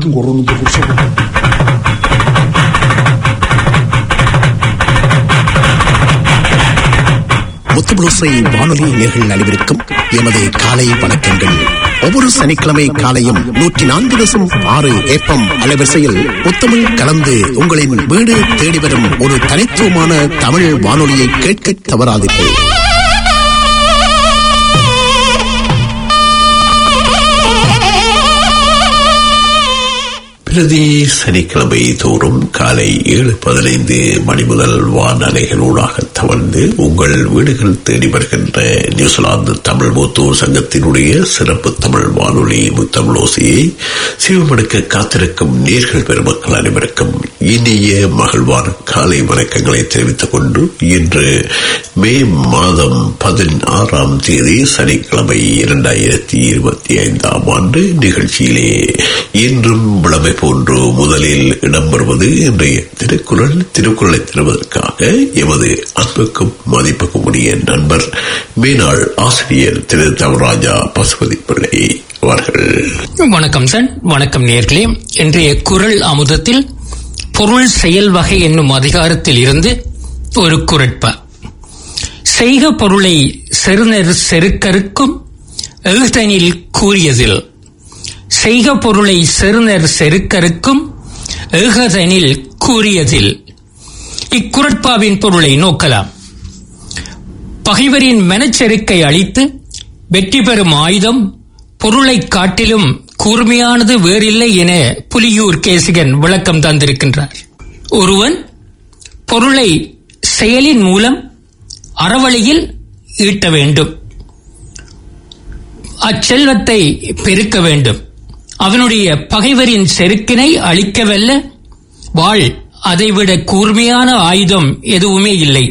விளக்கம் கொடுறோம் இந்த புருஷன் முத்துபுலோசை வானொலி நேர்கள் அனைவருக்கும் எமது காலை வணக்கங்கள் ஒவ்வொரு சனிக்கிழமை காலையும் நூற்றி நான்கு தசம் ஆறு ஏப்பம் அலைவரிசையில் முத்தமிழ் கலந்து உங்களின் வீடு தேடி வரும் ஒரு தனித்துவமான தமிழ் வானொலியை கேட்க தவறாதீர்கள் பிரதி சனிக்கிழமை தோறும் காலை ஏழு பதினைந்து மணி முதல் வானலைகளூடாக தவழ்ந்து உங்கள் வீடுகள் தேடி வருகின்ற நியூசிலாந்து தமிழ் மூத்தோர் சங்கத்தினுடைய சிறப்பு தமிழ் வானொலி முத்தமிழோசையை சிவமடுக்க காத்திருக்கும் நேர்கள் பெருமக்கள் அனைவருக்கும் இனிய மகிழ்வான காலை வணக்கங்களை தெரிவித்துக் கொண்டு இன்று மே மாதம் பதினாறாம் தேதி சனிக்கிழமை இரண்டாயிரத்தி இருபத்தி ஐந்தாம் ஆண்டு நிகழ்ச்சியிலே இன்றும் விளமை போன்று முதலில் இடம்பெறுவது இன்றைய திருக்குறள் திருக்குறளை தருவதற்காக எமது அன்புக்கும் மதிப்புக்கும் உரிய நண்பர் மேனாள் ஆசிரியர் திரு தவராஜா பசுபதி பிள்ளை அவர்கள் வணக்கம் சார் வணக்கம் நேர்களே இன்றைய குரல் அமுதத்தில் பொருள் செயல் வகை என்னும் அதிகாரத்தில் இருந்து ஒரு குரட்பா செய்க பொருளை செருநர் செருக்கருக்கும் எழுதனில் கூறியதில் செய்க பொருளை செருநர் செருக்கருக்கும் ஏகதனில் கூறியதில் இக்குரட்பாவின் பொருளை நோக்கலாம் பகைவரின் மனச்செருக்கை அழித்து வெற்றி பெறும் ஆயுதம் பொருளை காட்டிலும் கூர்மையானது வேறில்லை என புலியூர் கேசிகன் விளக்கம் தந்திருக்கின்றார் ஒருவன் பொருளை செயலின் மூலம் அறவழியில் ஈட்ட வேண்டும் அச்செல்வத்தை பெருக்க வேண்டும் அவனுடைய பகைவரின் செருக்கினை அழிக்கவல்ல வாழ் அதைவிட கூர்மையான ஆயுதம் எதுவுமே இல்லை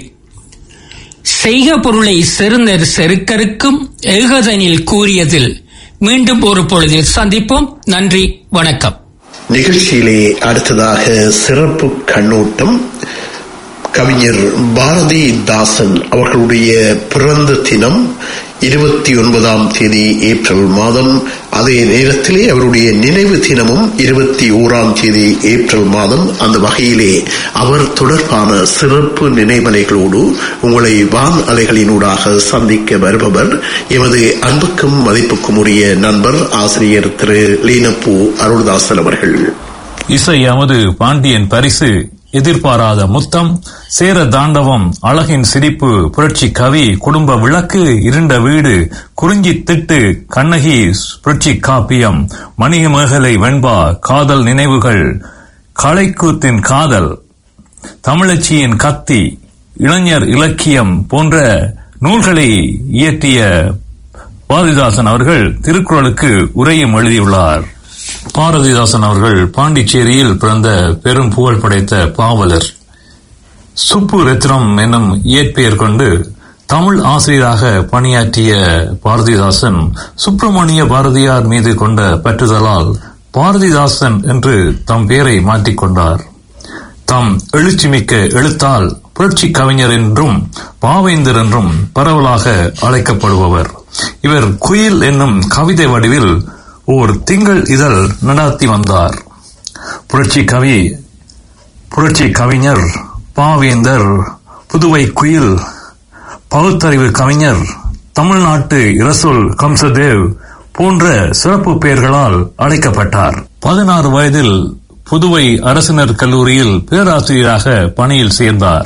செய்க பொருளை செருந்தர் செருக்கருக்கும் ஏகதனில் கூறியதில் மீண்டும் ஒரு பொழுதில் சந்திப்போம் நன்றி வணக்கம் நிகழ்ச்சியிலே அடுத்ததாக சிறப்பு கண்ணோட்டம் கவிஞர் பாரதிதாசன் அவர்களுடைய பிறந்த தினம் இருபத்தி ஒன்பதாம் தேதி ஏப்ரல் மாதம் அதே நேரத்திலே அவருடைய நினைவு தினமும் இருபத்தி ஓராம் தேதி ஏப்ரல் மாதம் அந்த வகையிலே அவர் தொடர்பான சிறப்பு நினைவலைகளோடு உங்களை வான் அலைகளினூடாக சந்திக்க வருபவர் எமது அன்புக்கும் மதிப்புக்கும் உரிய நண்பர் ஆசிரியர் திரு லீனப்பூ அருள்தாசன் அவர்கள் இசை அமது பாண்டியன் பரிசு எதிர்பாராத முத்தம் சேர தாண்டவம் அழகின் சிரிப்பு புரட்சி கவி குடும்ப விளக்கு இருண்ட வீடு குறிஞ்சி திட்டு கண்ணகி புரட்சி காப்பியம் மணிக மேகலை வெண்பா காதல் நினைவுகள் கலைக்கூத்தின் காதல் தமிழச்சியின் கத்தி இளைஞர் இலக்கியம் போன்ற நூல்களை இயற்றிய பாரதிதாசன் அவர்கள் திருக்குறளுக்கு உரையும் எழுதியுள்ளார் பாரதிதாசன் அவர்கள் பாண்டிச்சேரியில் பிறந்த பெரும் புகழ் படைத்த பாவலர் சுப்பு ரத்னம் என்னும் இயற்பெயர் கொண்டு தமிழ் ஆசிரியராக பணியாற்றிய பாரதிதாசன் சுப்பிரமணிய பாரதியார் மீது கொண்ட பற்றுதலால் பாரதிதாசன் என்று தம் பெயரை மாற்றிக்கொண்டார் தம் எழுச்சிமிக்க எழுத்தால் புரட்சி கவிஞர் என்றும் பாவேந்தர் என்றும் பரவலாக அழைக்கப்படுபவர் இவர் குயில் என்னும் கவிதை வடிவில் ஓர் திங்கள் இதழ் நடாத்தி வந்தார் புரட்சி கவி புரட்சி கவிஞர் பாவேந்தர் புதுவை குயில் பகுத்தறிவு கவிஞர் தமிழ்நாட்டு இரசொல் கம்சதேவ் போன்ற சிறப்பு பெயர்களால் அழைக்கப்பட்டார் பதினாறு வயதில் புதுவை அரசினர் கல்லூரியில் பேராசிரியராக பணியில் சேர்ந்தார்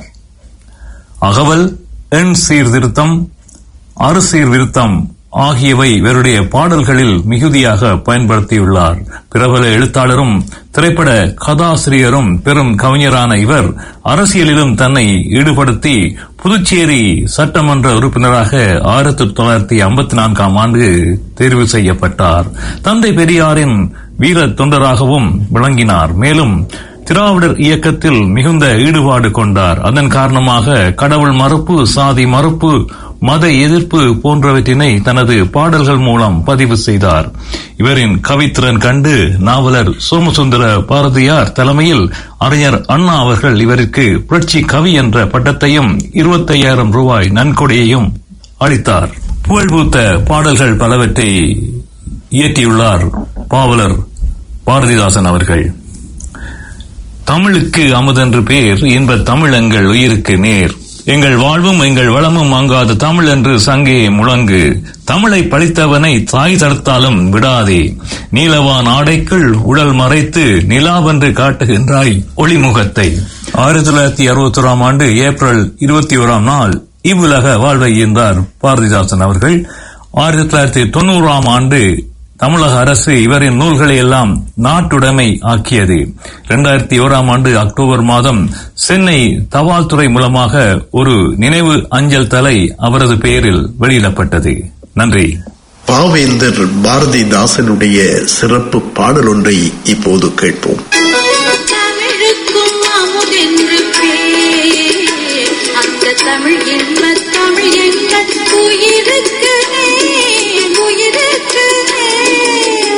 அகவல் எண் சீர்திருத்தம் அறுசீர்திருத்தம் ஆகியவை இவருடைய பாடல்களில் மிகுதியாக பயன்படுத்தியுள்ளார் பிரபல எழுத்தாளரும் திரைப்பட கதாசிரியரும் பெரும் கவிஞரான இவர் அரசியலிலும் தன்னை ஈடுபடுத்தி புதுச்சேரி சட்டமன்ற உறுப்பினராக ஆயிரத்தி தொள்ளாயிரத்தி ஐம்பத்தி நான்காம் ஆண்டு தேர்வு செய்யப்பட்டார் தந்தை பெரியாரின் வீர தொண்டராகவும் விளங்கினார் மேலும் திராவிடர் இயக்கத்தில் மிகுந்த ஈடுபாடு கொண்டார் அதன் காரணமாக கடவுள் மறுப்பு சாதி மறுப்பு மத எதிர்ப்பு போன்றவற்றினை தனது பாடல்கள் மூலம் பதிவு செய்தார் இவரின் கவித்திறன் கண்டு நாவலர் சோமசுந்தர பாரதியார் தலைமையில் அறிஞர் அண்ணா அவர்கள் இவருக்கு புரட்சி கவி என்ற பட்டத்தையும் இருபத்தையாயிரம் ரூபாய் நன்கொடையையும் அளித்தார் புகழ்பூத்த பாடல்கள் பலவற்றை இயற்றியுள்ளார் பாவலர் பாரதிதாசன் அவர்கள் தமிழுக்கு அமுதென்று பேர் இன்ப தமிழ் எங்கள் உயிருக்கு நேர் எங்கள் வாழ்வும் எங்கள் வளமும் அங்காத தமிழ் என்று சங்கே முழங்கு தமிழை படித்தவனை தாய் தடுத்தாலும் விடாதே நீலவான் ஆடைக்குள் உடல் மறைத்து நிலாவென்று காட்டுகின்றாய் ஒளிமுகத்தை ஆயிரத்தி தொள்ளாயிரத்தி அறுபத்தி ஓராம் ஆண்டு ஏப்ரல் இருபத்தி ஓராம் நாள் இவ்வுலக வாழ்வை ஈந்தார் பாரதிதாசன் அவர்கள் ஆயிரத்தி தொள்ளாயிரத்தி தொண்ணூறாம் ஆண்டு தமிழக அரசு இவரின் நூல்களை எல்லாம் நாட்டுடைமை ஆக்கியது இரண்டாயிரத்தி ஓராம் ஆண்டு அக்டோபர் மாதம் சென்னை தபால் துறை மூலமாக ஒரு நினைவு அஞ்சல் தலை அவரது பெயரில் வெளியிடப்பட்டது நன்றி பாவேந்தர் பாரதிதாசனுடைய சிறப்பு பாடல் ஒன்றை இப்போது கேட்போம் தமிழுக்கும் அமுதென்று பேர். அந்த தமிழ் என்ப தமிழ் எங்கள் உயிருக்கு நேர், உயிருக்கு நேர்.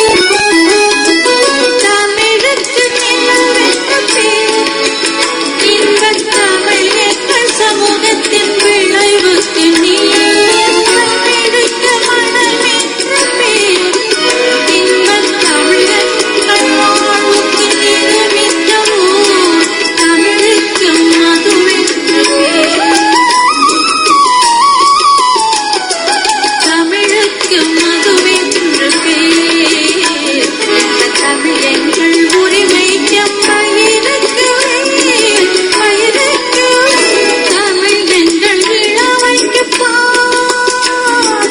தமிழுக்கு நிலவென்று பேர். இன்பத் தமிழ் எங்கள் சமூகத்தின் விளைவுக்கு நீர். தமிழுக்கு மனமென்று பேர். இன்பத் தமிழ் எங்கள் வாழ்வுக்கு நிருமித்த ஊர். தமிழுக்கு மதுவென்று பேர். தமிழுக்கு மதுவென்று பேர். இந்த தமிழ் எங்கள் உரிமைக்கு பயிருக்கு வேர், பயிருக்கு வேர். தமிழ் எங்கள் இளமைக்கு பார்.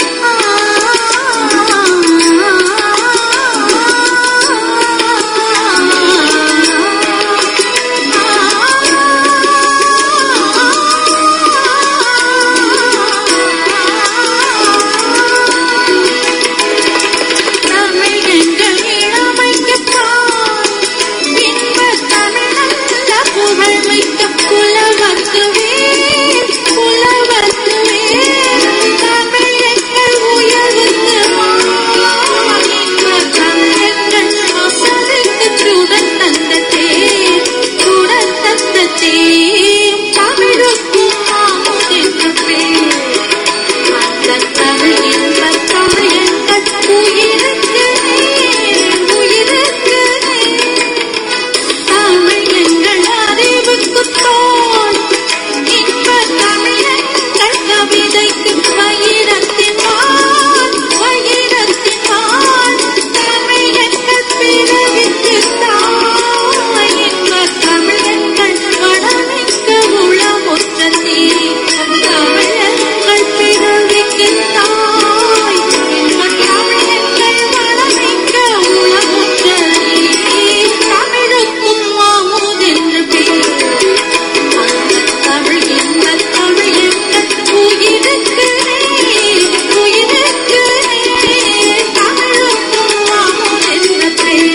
தமிழ் எங்கள் இளமைக்கு பார். இன்பத் தமிழல்ல புகழ்மிக்க புலவர்க்கு வேர், புலவர்க்கு வேர். தமிழ் எங்கள் உயர்வுக்கு மார். இன்பத் தமிழ் எங்கள் வசதிக்கு சுடர் தந்த தேர், சுடர் தந்த தேர். தமிழுக்கும் அமுதென்று பேர். அந்த தமிழ் இன்பத் தமிழ் எங்கள் உயிருக்கு நேர், உயிருக்கு நேர். தமிழ் எங்கள் அறிவுக்கு தோல். இன்பத் தமிழ் எங்கள் கவிதைக்கு வைரத்தின் வாள், வைரத்தின் வாள். தமிழ் எங்கள் பிறவிக்கு தாய். இன்பத் தமிழ் எங்கள் வளமிக்க உளமுற்ற நீர். தமிழ் எங்கள் பிறவிக்கு தாய். இன்பத் தமிழ் எங்கள் வளமிக்க உளமுற்ற நீர். தமிழுக்கும் அமுதென்று பேர். அந்த தமிழ் இன்பத் தமிழ் எங்கள் உயிருக்கு நேர், உயிருக்கு நேர். தமிழுக்கும் அமுதென்று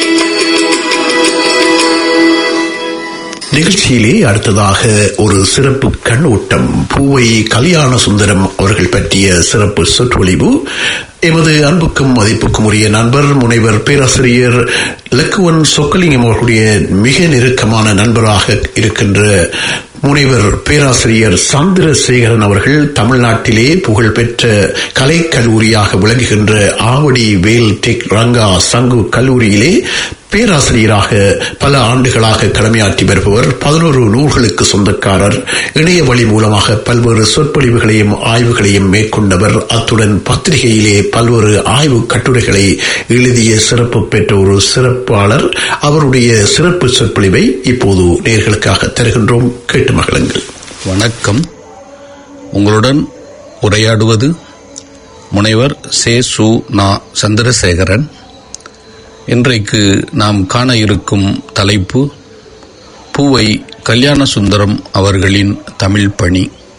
பேர். நிகழ்ச்சியிலே அடுத்ததாக ஒரு சிறப்பு கண்ணோட்டம் பூவை கல்யாண சுந்தரம் அவர்கள் பற்றிய சிறப்பு சொற்பொழிவு எமது அன்புக்கும் மதிப்புக்கும் உரிய நண்பர் முனைவர் பேராசிரியர் லக்குவன் சொக்கலிங்கம் அவர்களுடைய மிக நெருக்கமான நண்பராக இருக்கின்ற முனைவர் பேராசிரியர் சந்திரசேகரன் அவர்கள் தமிழ்நாட்டிலே புகழ்பெற்ற கலைக்கல்லூரியாக விளங்குகின்ற ஆவடி வேல் டெக் ரங்கா சங்கு கல்லூரியிலே பேராசிரியராக பல ஆண்டுகளாக கடமையாற்றி வருபவர் பதினோரு நூல்களுக்கு சொந்தக்காரர் இணைய வழி மூலமாக பல்வேறு சொற்பொழிவுகளையும் ஆய்வுகளையும் மேற்கொண்டவர் அத்துடன் பத்திரிகையிலே பல்வேறு ஆய்வு கட்டுரைகளை எழுதிய சிறப்பு பெற்ற ஒரு சிறப்பாளர் அவருடைய சிறப்பு சொற்பொழிவை இப்போது நேர்களுக்காக தருகின்றோம் கேட்டு மகிழுங்கள் வணக்கம் உங்களுடன் உரையாடுவது முனைவர் சே சு நா சந்திரசேகரன் இன்றைக்கு நாம் காண இருக்கும் தலைப்பு பூவை கல்யாண சுந்தரம் அவர்களின் தமிழ் பணி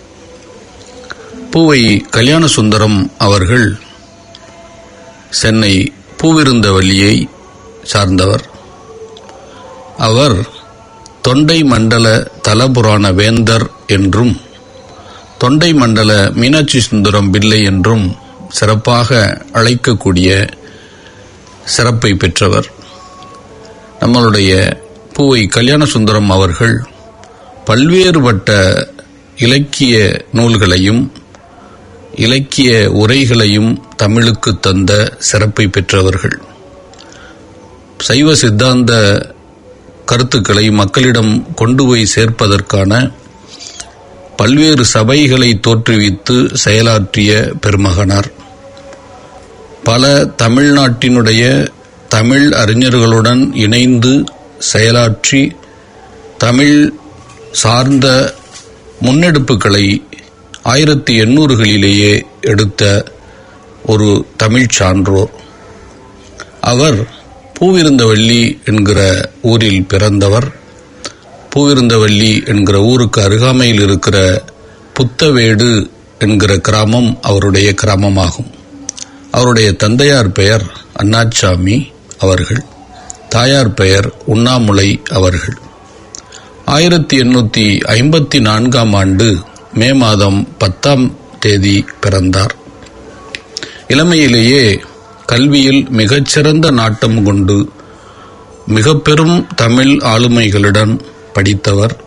பூவை கல்யாண சுந்தரம் அவர்கள் சென்னை பூவிருந்தவல்லியை சார்ந்தவர் அவர் தொண்டை மண்டல தலபுராண வேந்தர் என்றும் தொண்டை மண்டல மீனாட்சி சுந்தரம் பிள்ளை என்றும் சிறப்பாக அழைக்கக்கூடிய சிறப்பை பெற்றவர் நம்மளுடைய பூவை கல்யாண சுந்தரம் அவர்கள் பல்வேறுபட்ட இலக்கிய நூல்களையும் இலக்கிய உரைகளையும் தமிழுக்கு தந்த சிறப்பை பெற்றவர்கள் சைவ சித்தாந்த கருத்துக்களை மக்களிடம் கொண்டு போய் சேர்ப்பதற்கான பல்வேறு சபைகளை தோற்றுவித்து செயலாற்றிய பெருமகனார் பல தமிழ்நாட்டினுடைய தமிழ் அறிஞர்களுடன் இணைந்து செயலாற்றி தமிழ் சார்ந்த முன்னெடுப்புகளை ஆயிரத்தி எண்ணூறுகளிலேயே எடுத்த ஒரு தமிழ்ச் சான்றோர் அவர் பூவிருந்தவள்ளி என்கிற ஊரில் பிறந்தவர் பூவிருந்தவள்ளி என்கிற ஊருக்கு அருகாமையில் இருக்கிற புத்தவேடு என்கிற கிராமம் அவருடைய கிராமமாகும் அவருடைய தந்தையார் பெயர் அண்ணாச்சாமி அவர்கள் தாயார் பெயர் உண்ணாமுலை அவர்கள் ஆயிரத்தி எண்ணூற்றி ஐம்பத்தி நான்காம் ஆண்டு மே மாதம் பத்தாம் தேதி பிறந்தார் இளமையிலேயே கல்வியில் மிகச்சிறந்த நாட்டம் கொண்டு மிக பெரும் தமிழ் ஆளுமைகளுடன் படித்தவர்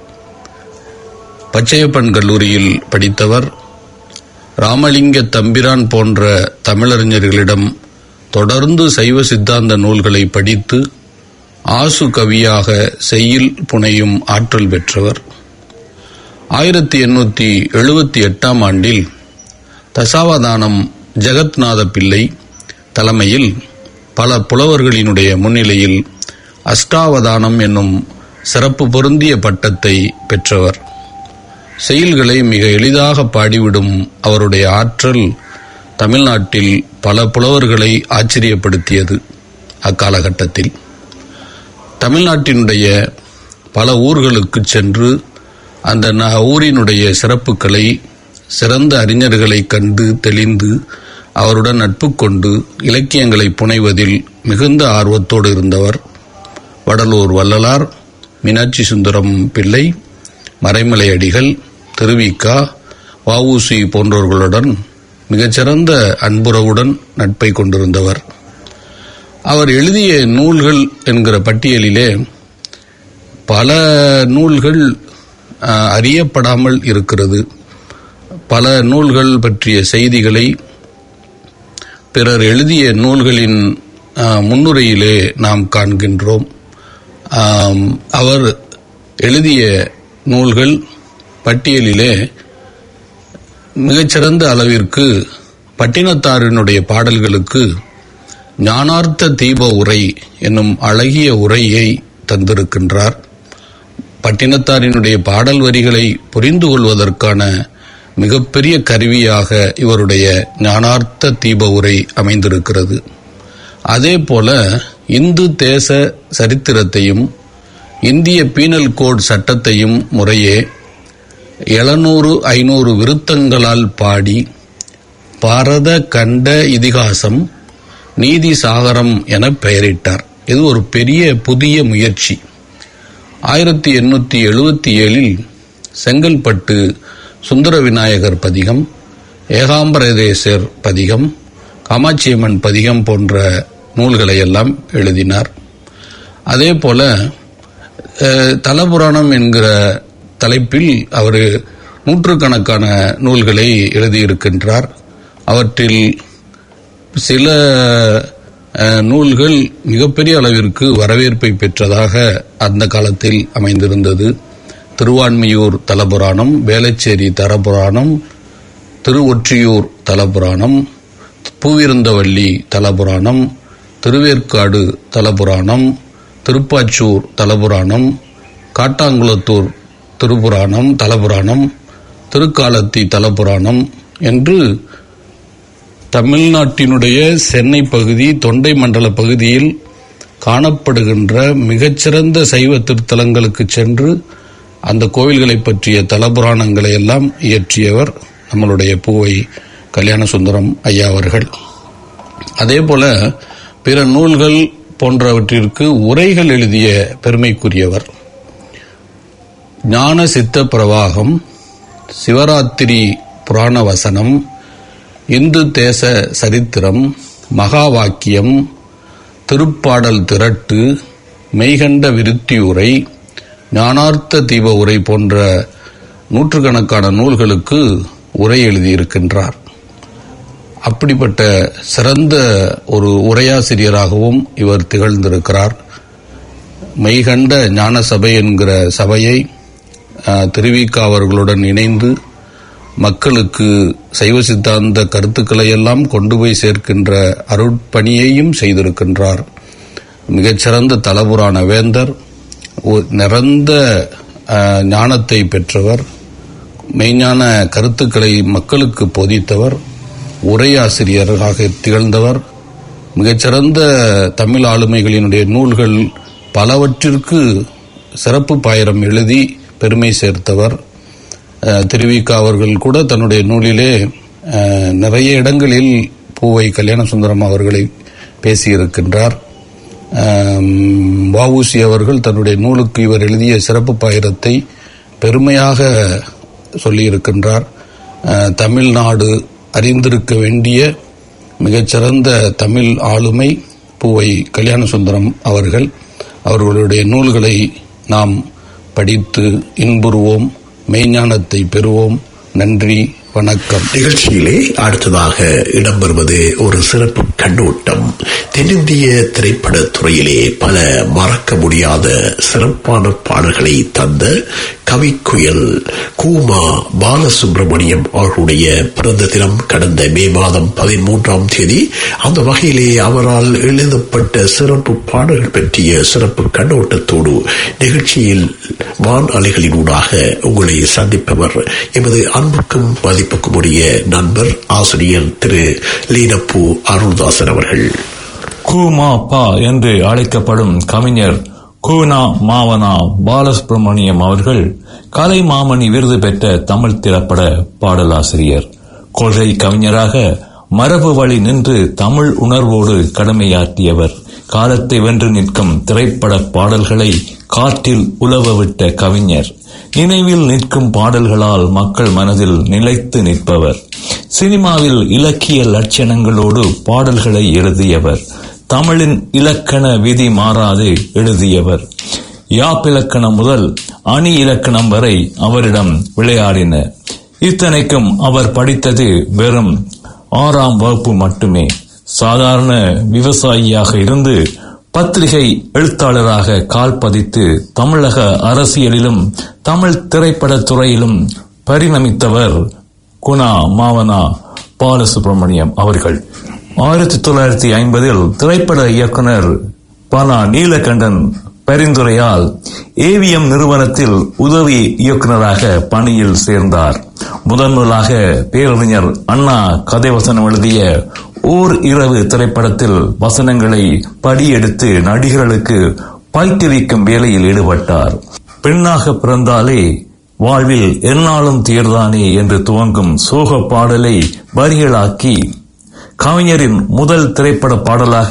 பச்சையப்பன் கல்லூரியில் படித்தவர் ராமலிங்க தம்பிரான் போன்ற தமிழறிஞர்களிடம் தொடர்ந்து சைவ சித்தாந்த நூல்களை படித்து ஆசு கவியாக செய்யில் புனையும் ஆற்றல் பெற்றவர் ஆயிரத்தி எண்ணூற்றி எழுபத்தி எட்டாம் ஆண்டில் தசாவதானம் ஜெகத்நாத பிள்ளை தலைமையில் பல புலவர்களினுடைய முன்னிலையில் அஷ்டாவதானம் என்னும் சிறப்பு பொருந்திய பட்டத்தை பெற்றவர் செயல்களை மிக எளிதாக பாடிவிடும் அவருடைய ஆற்றல் தமிழ்நாட்டில் பல புலவர்களை ஆச்சரியப்படுத்தியது அக்காலகட்டத்தில் தமிழ்நாட்டினுடைய பல ஊர்களுக்கு சென்று அந்த ந- ஊரினுடைய சிறப்புகளை சிறந்த அறிஞர்களை கண்டு தெளிந்து அவருடன் நட்பு கொண்டு இலக்கியங்களை புனைவதில் மிகுந்த ஆர்வத்தோடு இருந்தவர் வடலூர் வள்ளலார் மீனாட்சி சுந்தரம் பிள்ளை மறைமலை அடிகள் திருவிக்கா வஉசி போன்றவர்களுடன் மிகச்சிறந்த அன்புறவுடன் நட்பை கொண்டிருந்தவர் அவர் எழுதிய நூல்கள் என்கிற பட்டியலிலே பல நூல்கள் அஹ், அறியப்படாமல் இருக்கிறது பல நூல்கள் பற்றிய செய்திகளை பிறர் எழுதிய நூல்களின் அஹ், முன்னுரையிலே நாம் காண்கின்றோம் ஆம், அவர் எழுதிய நூல்கள் பட்டியலிலே மிகச்சிறந்த அளவிற்கு பட்டினத்தாரினுடைய பாடல்களுக்கு ஞானார்த்த தீப உரை என்னும் அழகிய உரையை தந்திருக்கின்றார் பட்டினத்தாரினுடைய பாடல் வரிகளை புரிந்து கொள்வதற்கான மிகப்பெரிய கருவியாக இவருடைய ஞானார்த்த தீப உரை அமைந்திருக்கிறது அதே போல இந்து தேச சரித்திரத்தையும் இந்திய பீனல் கோட் சட்டத்தையும் முறையே எழுநூறு ஐநூறு விருத்தங்களால் பாடி பாரத கண்ட இதிகாசம் நீதி சாகரம் என பெயரிட்டார் இது ஒரு பெரிய புதிய முயற்சி ஆயிரத்தி எண்ணூற்றி எழுபத்தி ஏழில் செங்கல்பட்டு சுந்தர விநாயகர் பதிகம் ஏகாம்பரதேசர் பதிகம் காமாட்சியம்மன் பதிகம் போன்ற நூல்களை எல்லாம் எழுதினார் அதே போல அஹ், தலபுராணம் என்கிற தலைப்பில் அவர் நூற்றுக்கணக்கான நூல்களை எழுதியிருக்கின்றார் அவற்றில் சில அஹ், நூல்கள் மிகப்பெரிய அளவிற்கு வரவேற்பை பெற்றதாக அந்த காலத்தில் அமைந்திருந்தது திருவான்மியூர் தலபுராணம் வேளச்சேரி தலபுராணம் திருவொற்றியூர் தலபுராணம் பூவிருந்தவள்ளி தலபுராணம் திருவேற்காடு தலபுராணம் திருப்பாச்சூர் தலபுராணம் காட்டாங்குளத்தூர் திருப்புராணம் தலபுராணம் திருக்காலத்தி தலபுராணம் என்று தமிழ்நாட்டினுடைய சென்னை பகுதி தொண்டை மண்டல பகுதியில் காணப்படுகின்ற மிகச்சிறந்த சைவ திருத்தலங்களுக்கு சென்று அந்த கோவில்களை பற்றிய தலபுராணங்களை எல்லாம் இயற்றியவர் நம்மளுடைய பூவை கல்யாண சுந்தரம் ஐயா அவர்கள் அதே போல பிற நூல்கள் போன்றவற்றிற்கு உரைகள் எழுதிய பெருமைக்குரியவர் ஞான சித்த பிரவாகம் சிவராத்திரி புராண வசனம் இந்து தேச சரித்திரம் மகா வாக்கியம் திருப்பாடல் திரட்டு மெய்கண்ட விருத்தி உரை ஞானார்த்த தீப உரை போன்ற நூற்றுக்கணக்கான நூல்களுக்கு உரை எழுதியிருக்கின்றார் அப்படிப்பட்ட சிறந்த ஒரு உரையாசிரியராகவும் இவர் திகழ்ந்திருக்கிறார் மெய்கண்ட ஞான சபை என்கிற சபையை அஹ், திருவிக அவர்களுடன் இணைந்து மக்களுக்கு சைவ சித்தாந்த கருத்துக்களை எல்லாம் கொண்டு போய் சேர்க்கின்ற அருட்பணியையும் செய்திருக்கின்றார் மிகச்சிறந்த தலபுராண வேந்தர் ஒரு நிறந்த அஹ், ஞானத்தை பெற்றவர் மெய்ஞான கருத்துக்களை மக்களுக்கு போதித்தவர் உரையாசிரியராக திகழ்ந்தவர் மிகச்சிறந்த தமிழ் ஆளுமைகளினுடைய நூல்கள் பலவற்றிற்கு சிறப்பு பாயிரம் எழுதி பெருமை சேர்த்தவர் அஹ், திருவிக அவர்கள் கூட தன்னுடைய நூலிலே அஹ், நிறைய இடங்களில் பூவை கல்யாண சுந்தரம் அவர்களை பேசியிருக்கின்றார் வவுசி அவர்கள் தன்னுடைய நூலுக்கு இவர் எழுதிய சிறப்பு பாயிரத்தை பெருமையாக சொல்லியிருக்கின்றார் அஹ், தமிழ்நாடு அறிந்திருக்க வேண்டிய மிகச்சிறந்த தமிழ் ஆளுமை பூவை கல்யாண சுந்தரம் அவர்கள் அவர்களுடைய நூல்களை நாம் படித்து இன்புறுவோம் மெய்ஞானத்தை பெறுவோம் நன்றி வணக்கம் நிகழ்ச்சியிலே அடுத்ததாக இடம்பெறுவது ஒரு சிறப்பு கண்ணோட்டம் தென்னிந்திய திரைப்படத் துறையிலே பல மறக்க முடியாத சிறப்பான பாடல்களை தந்த கவிக்குயல் கூமா பாலசுப்ரமணியம் அவர்களுடைய பிறந்த தினம் கடந்த மே மாதம் பதிமூன்றாம் தேதி அந்த வகையிலே அவரால் எழுதப்பட்ட சிறப்பு பாடல்கள் பற்றிய சிறப்பு கண்ணோட்டத்தோடு நிகழ்ச்சியில் வான் அலைகளினூடாக உங்களை சந்திப்பவர் எமது அன்புக்கும் மதிப்புக்கும் உரிய நண்பர் ஆசிரியர் திரு லீனப்பூ அருள்தாசன் அவர்கள் கூமா பா என்று அழைக்கப்படும் கவிஞர் கூனா மாவனா பாலசுப்ரமணியம் அவர்கள் கலை மாமணி விருது பெற்ற தமிழ் திரைப்பட பாடலாசிரியர் கொள்கை கவிஞராக மரபு வழி நின்று தமிழ் உணர்வோடு கடமையாற்றியவர் காலத்தை வென்று நிற்கும் திரைப்பட பாடல்களை காற்றில் உலவவிட்ட கவிஞர் நினைவில் நிற்கும் பாடல்களால் மக்கள் மனதில் நிலைத்து நிற்பவர் சினிமாவில் இலக்கிய லட்சணங்களோடு பாடல்களை எழுதியவர் தமிழின் இலக்கண விதி மாறாது எழுதியவர் யாப்பிலக்கணம் முதல் அணி இலக்கணம் வரை அவரிடம் விளையாடின இத்தனைக்கும் அவர் படித்தது வெறும் ஆறாம் வகுப்பு மட்டுமே சாதாரண விவசாயியாக இருந்து பத்திரிகை எழுத்தாளராக கால் பதித்து தமிழக அரசியலிலும் தமிழ் திரைப்படத் துறையிலும் பரிணமித்தவர் குணா மாவனா பாலசுப்ரமணியம் அவர்கள் ஆயிரத்தி தொள்ளாயிரத்தி ஐம்பதில் திரைப்பட இயக்குனர் பனா நீலகண்டன் பரிந்துரையால் ஏவிஎம் நிறுவனத்தில் உதவி இயக்குனராக பணியில் சேர்ந்தார் முதன் முதலாக பேரறிஞர் அண்ணா கதை வசனம் எழுதிய ஓர் இரவு திரைப்படத்தில் வசனங்களை படியெடுத்து நடிகர்களுக்கு பயிற்றுவிக்கும் வேலையில் ஈடுபட்டார் பெண்ணாக பிறந்தாலே வாழ்வில் எந்நாளும் தேர்தானே என்று துவங்கும் சோக பாடலை வரிகளாக்கி கவிஞரின் முதல் திரைப்பட பாடலாக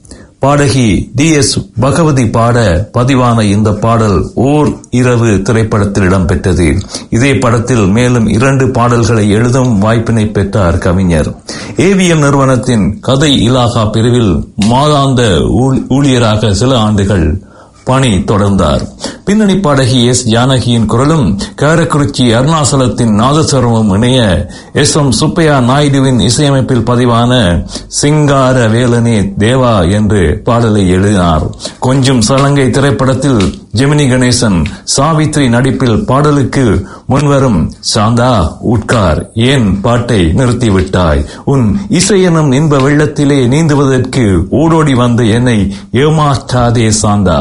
பாடகி டி எஸ் பகவதி பாட பதிவான இந்த பாடல் ஓர் இரவு திரைப்படத்தில் இடம்பெற்றது இதே படத்தில் மேலும் இரண்டு பாடல்களை எழுதும் வாய்ப்பினை பெற்றார் கவிஞர் ஏவிஎம் நிறுவனத்தின் கதை இலாகா பிரிவில் மாதாந்த ஊழ்- ஊழியராக சில ஆண்டுகள் பணி தொடர்ந்தார் பின்னணி பாடகி எஸ் ஜானகியின் குரலும் காரக்குறிச்சி அருணாசலத்தின் நாதஸ்வரமும் இணைய எஸ் எம் சுப்பையா நாயுடுவின் இசையமைப்பில் பதிவான சிங்கார வேலனே தேவா என்று பாடலை எழுதினார் கொஞ்சம் சலங்கை திரைப்படத்தில் ஜெமினி கணேசன் சாவித்ரி நடிப்பில் பாடலுக்கு முன்வரும் சாந்தா உட்கார் ஏன் பாட்டை நிறுத்திவிட்டாய் உன் இசை எனும் இன்ப வெள்ளத்திலே நீந்துவதற்கு ஓடோடி வந்த என்னை ஏமாற்றாதே சாந்தா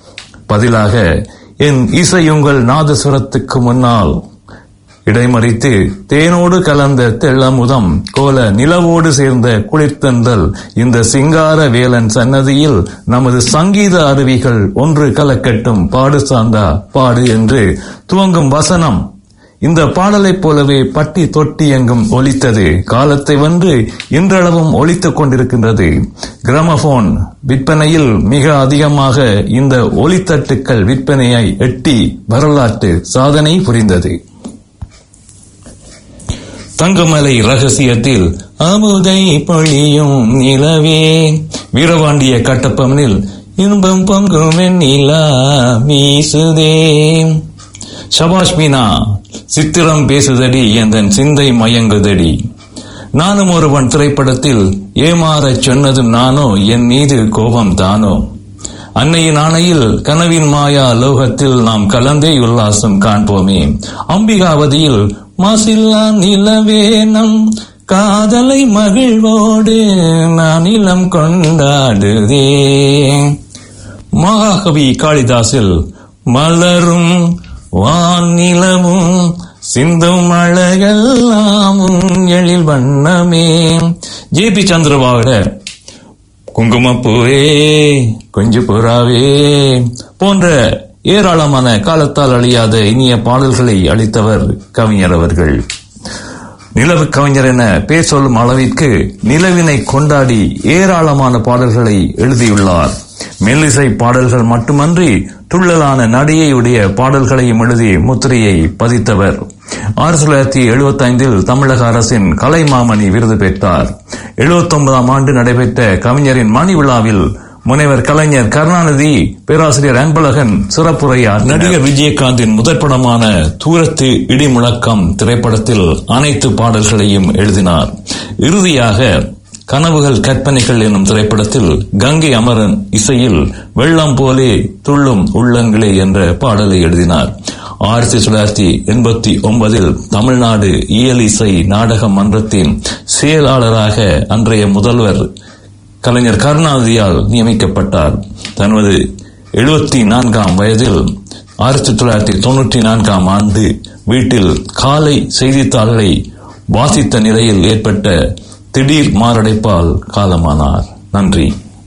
பதிலாக என் இசை உங்கள் நாதசுரத்துக்கு முன்னால் இடைமறித்து தேனோடு கலந்த தெள்ளமுதம் கோல நிலவோடு சேர்ந்த குளிர்த்தந்தல் இந்த சிங்கார வேலன் சன்னதியில் நமது சங்கீத அருவிகள் ஒன்று கலக்கட்டும் பாடு சாந்தா பாடு என்று துவங்கும் வசனம் இந்த பாடலைப் போலவே பட்டி தொட்டி எங்கும் ஒலித்தது காலத்தை வென்று இன்றளவும் ஒலித்துக் கொண்டிருக்கின்றது கிராமபோன் விற்பனையில் மிக அதிகமாக இந்த ஒலித்தட்டுக்கள் விற்பனையை எட்டி வரலாற்று சாதனை புரிந்தது தங்கமலை ரகசியத்தில் அமுதை பொழியும் நிலவே வீரபாண்டிய கட்டப்பமனில் இன்பம் பொங்கும் நிலா வீசுதே சபாஷ் மீனா சித்திரம் பேசுதடி எந்தன் சிந்தை மயங்குதடி நானும் ஒருவன் திரைப்படத்தில் ஏமாறச் சொன்னதும் நானோ என் மீது கோபம் தானோ அன்னையின் ஆணையில் கனவின் மாயா லோகத்தில் நாம் கலந்தே உல்லாசம் காண்போமே அம்பிகாவதியில் மாசில்லா நிலவேனம் காதலை மகிழ்வோடு நானிலம் கொண்டாடுதே மகாகவி காளிதாசில் மலரும் வானிலமும் சிந்தும் அழகெல்லாமும் எழில் வண்ணமே ஜே பி சந்திரபாகர குங்குமப்பூவே கொஞ்சு புறாவே போன்ற ஏராளமான காலத்தால் அழியாத இனிய பாடல்களை அளித்தவர் கவிஞர் அவர்கள் நிலவு கவிஞர் என பேர் சொல்லும் அளவிற்கு நிலவினை கொண்டாடி ஏராளமான பாடல்களை எழுதியுள்ளார் மெல்லிசை பாடல்கள் மட்டுமன்றி துள்ளலான நடிகையுடைய பாடல்களையும் எழுதி முத்திரையை பதித்தவர் ஆயிரத்தி தொள்ளாயிரத்தி எழுபத்தி ஐந்தில் தமிழக அரசின் கலைமாமணி விருது பெற்றார் எழுபத்தி ஒன்பதாம் ஆண்டு நடைபெற்ற கவிஞரின் மணி விழாவில் முனைவர் கலைஞர் கருணாநிதி பேராசிரியர் அன்பழகன் சிறப்புரையார் நடிகர் விஜயகாந்தின் முதற் படமான தூரத்து இடிமுழக்கம் திரைப்படத்தில் அனைத்து பாடல்களையும் எழுதினார் இறுதியாக கனவுகள் கற்பனைகள் என்னும் திரைப்படத்தில் கங்கை அமரன் இசையில் வெள்ளம் போலே துள்ளும் உள்ளங்களே என்ற பாடலை எழுதினார் ஆயிரத்தி தொள்ளாயிரத்தி எண்பத்தி ஒன்பதில் தமிழ்நாடு இயல் இசை நாடக மன்றத்தின் செயலாளராக அன்றைய முதல்வர் கலைஞர் கருணாநிதியால் நியமிக்கப்பட்டார் தனது எழுபத்தி நான்காம் வயதில் ஆயிரத்தி தொள்ளாயிரத்தி தொன்னூற்றி நான்காம் ஆண்டு வீட்டில் காலை செய்தித்தாள்களை வாசித்த நிலையில் ஏற்பட்ட திடீர் மாரடைப்பால் காலமானார் நன்றி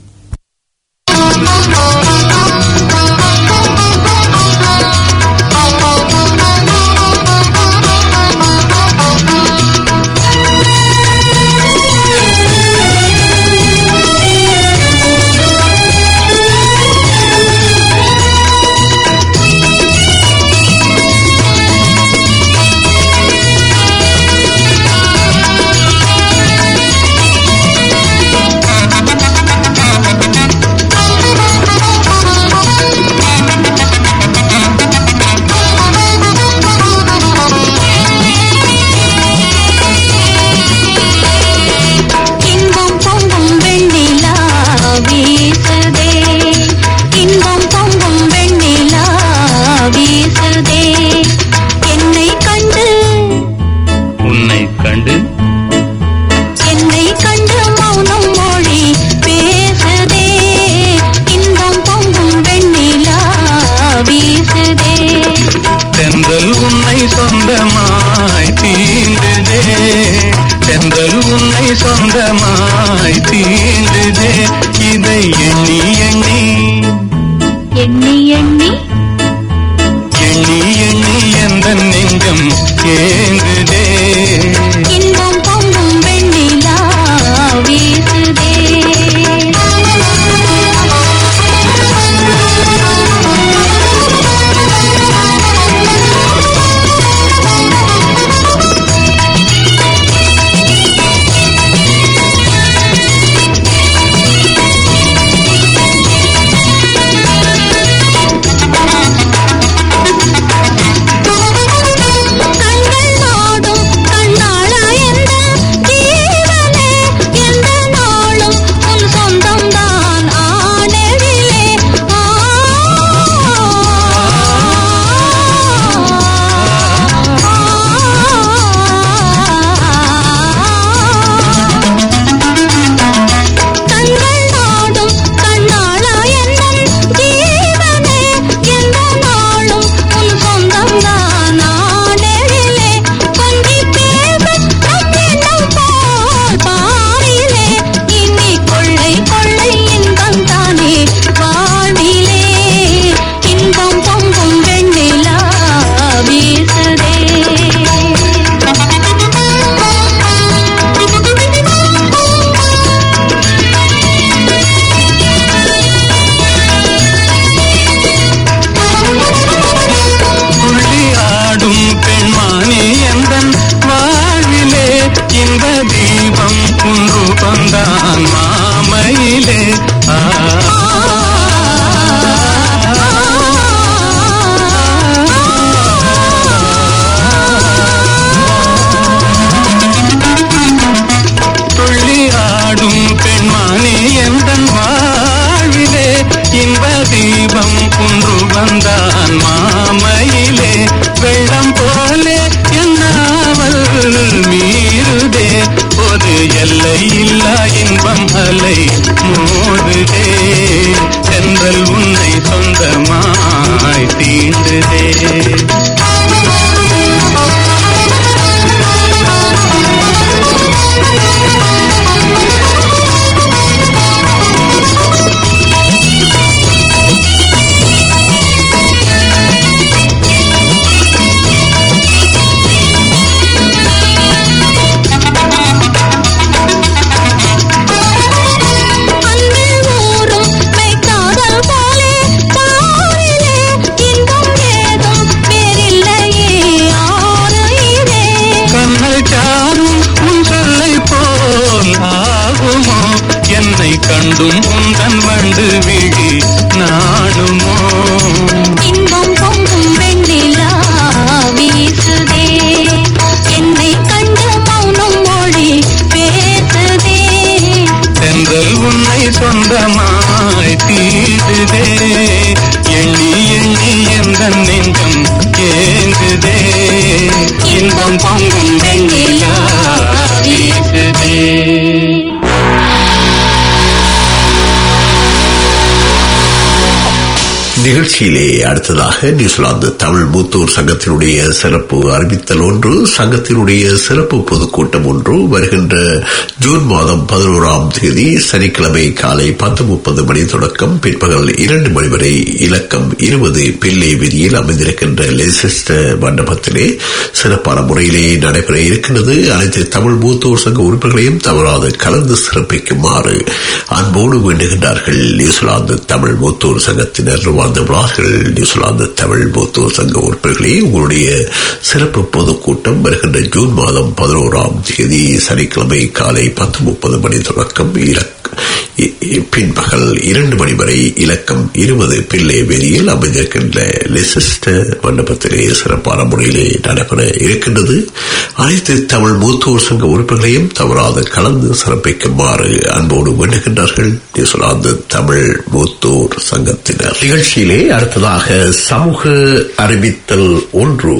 இன்பம் பொங்கும் வெண்ணிலா வீசுதே இன்பம் பொங்கும் வெண்ணிலா வீசுதே என்னை கண்டு உன்னை கண்டு என்னை கண்டு மௌனம் மொழி பேசுதே இன்பம் பொங்கும் வெண்ணிலா வீசுதே தென்றல் உன்னை சொந்தமாய் தீண்டுதே தென்றல் உன்னை சொந்தமாய் தீண்டுதே இதை எண்ணி எண்ணி எண்ணி எண்ணி எண்ணி எண்ணி எந்த நெஞ்சம் ஏங்குதே இன்பம் பொங்கும் வெண்ணிலா வீசுதே கண்கள் நாடும் கண்ணாளா எந்த ஒன்று வந்தான் மாமையிலே வெள்ளம் போலே என்னாவல் மீறுதே ஒரு எல்லை இல்லா இன்பம் அலை மோதுதே சென்றல் உன்னை சொந்தமாய் தீண்டுதே அன்பில் ஊறும் மெய்க்காதல் போலே பாரிலே இன்பம் ஏதும் வேறில்லையே ஆறு இதே கண்ணல் சாரும் உன் சொல்லை போல் ஆகுமோ என்னை கண்டும் உந்தன் வண்டு விழி நாடுமோ இன்பம் பொங்கும் வெண்ணிலா வீசுதே என்னை கண்டு மௌனம் மொழி பேசுதே சென்றல் உன்னை சொந்தமாய் தீடுதே எண்ணி எண்ணி எந்த நெஞ்சம் ஏங்குதே இன்பம் பொங்கும் வெண்ணிலா வீசுதே நிகழ்ச்சியிலே அடுத்ததாக நியூசிலாந்து தமிழ் மூத்தோர் சங்கத்தினுடைய சிறப்பு அறிவித்தல் ஒன்று சங்கத்தினுடைய சிறப்பு பொதுக்கூட்டம் ஒன்று வருகின்ற ஜூன் மாதம் பதினோராம் தேதி சனிக்கிழமை காலை பத்து முப்பது மணி தொடக்கம் பிற்பகல் இரண்டு மணி வரை இலக்கம் இருபது பிள்ளை விதியில் அமைந்திருக்கின்ற லெசிஸ்டர் மண்டபத்திலே சிறப்பான முறையிலே நடைபெற இருக்கின்றது அனைத்து தமிழ் மூத்தோர் சங்க உறுப்பினர்களையும் தவறாது கலந்து சிறப்பிக்குமாறு அன்போடு வேண்டுகின்றார்கள் நியூசிலாந்து தமிழ் மூத்தோர் சங்கத்தினர் வாழ்ந்தவர்கள் நியூசிலாந்து தமிழ் மூத்தோர் சங்க உறுப்பினர்களே உங்களுடைய சிறப்பு பொதுக்கூட்டம் வருகின்ற ஜூன் மாதம் பதினோராம் தேதி சனிக்கிழமை காலை பத்து முப்பது மணி தொடக்கம் இலக்க இ- இ- பின்பகல் இரண்டு மணி வரை இலக்கம் இருபது பிள்ளை வெளியில் அமைந்திருக்கின்ற லெசிஸ்டர் மண்டபத்திலே சிறப்பான முறையிலே நடைபெற இருக்கின்றது அனைத்து தமிழ் மூத்தோர் சங்க உறுப்பினர்களையும் தவறாது கலந்து சிறப்பிக்குமாறு அன்போடு வேண்டுகின்றார்கள் நியூசிலாந்து தமிழ் மூத்தோர் சங்கத்தினர் நிகழ்ச்சியிலே அடுத்ததாக சமூக அறிவித்தல் ஒன்று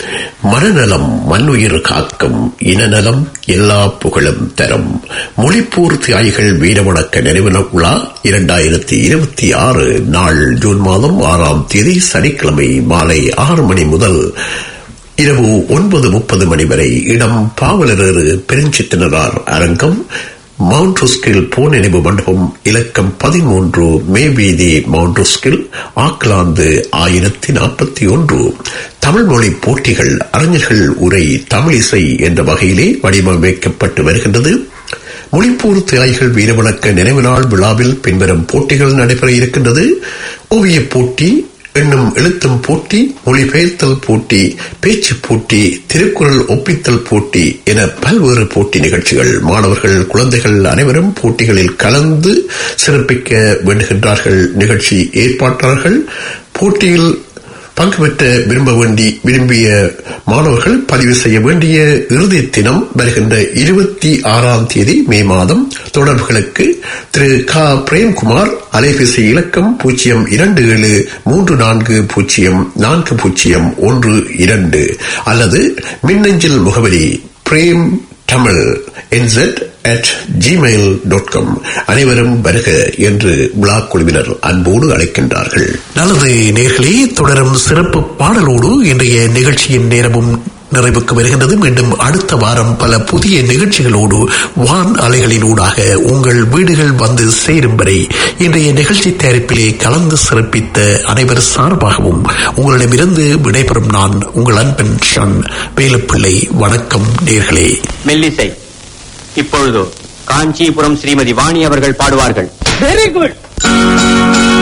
மனநலம் மண்ணுயிர் காக்கும் இனநலம் எல்லா புகழும் தரும் மொழிப்போர் தியாகிகள் வீரவணக்க நினைவு விழா இரண்டாயிரத்தி இருபத்தி ஆறு நாள் ஜூன் மாதம் ஆறாம் தேதி சனிக்கிழமை மாலை ஆறு மணி முதல் இரவு ஒன்பது முப்பது மணி வரை இடம் பாவலரேறு பெருஞ்சித்தினரார் அரங்கம் மவுண்ட் ருஸ்கில் போர் நினைவு மண்டபம் இலக்கம் பதிமூன்று மே வீதி மவுண்ட் ருஸ்கில் ஆக்லாந்து ஆயிரத்தி நாற்பத்தி ஒன்று தமிழ் மொழி போட்டிகள் அறிஞர்கள் உரை தமிழிசை என்ற வகையிலே வடிவமைக்கப்பட்டு வருகின்றது மொழிப்போர் தியாகிகள் வீரவணக்க நினைவு நாள் விழாவில் பின்வரும் போட்டிகள் நடைபெற இருக்கின்றது ஓவியப் போட்டி எண்ணும் எழுத்தும் போட்டி மொழிபெயர்த்தல் போட்டி பேச்சு போட்டி திருக்குறள் ஒப்பித்தல் போட்டி என பல்வேறு போட்டி நிகழ்ச்சிகள் மாணவர்கள் குழந்தைகள் அனைவரும் போட்டிகளில் கலந்து சிறப்பிக்க வேண்டுகின்றார்கள் நிகழ்ச்சி ஏற்பாட்டாளர்கள் போட்டியில் பங்கு பெற்ற விரும்ப வேண்டி விரும்பிய மாணவர்கள் பதிவு செய்ய வேண்டிய இறுதி தினம் வருகின்ற இருபத்தி ஆறாம் தேதி மே மாதம் தொடர்புகளுக்கு திரு க பிரேம்குமார் அலைபேசி இலக்கம் பூஜ்ஜியம் இரண்டு ஏழு மூன்று நான்கு பூஜ்ஜியம் நான்கு பூஜ்ஜியம் ஒன்று இரண்டு அல்லது மின்னஞ்சல் முகவரி பிரேம் தமிழ் என்செட் அட் ஜிமெயில் டாட் காம் அனைவரும் வருக என்று விழா குழுவினர் அன்போடு அழைக்கின்றார்கள் நல்லது நேர்களே தொடரும் சிறப்பு பாடலோடு இன்றைய நிகழ்ச்சியின் நேரமும் நிறைவுக்கு வருகின்றது மீண்டும் அடுத்த வாரம் பல புதிய நிகழ்ச்சிகளோடு வான் அலைகளினூடாக உங்கள் வீடுகள் வந்து சேரும் வரை இன்றைய நிகழ்ச்சி தயாரிப்பிலே கலந்து சிறப்பித்த அனைவர் சார்பாகவும் உங்களிடமிருந்து விடைபெறும் நான் உங்கள் அன்பன் ஷன் வேலுப்பிள்ளை வணக்கம் நேர்களே மெல்லிசை இப்பொழுது காஞ்சிபுரம் ஸ்ரீமதி வாணி அவர்கள் பாடுவார்கள் வெரி குட்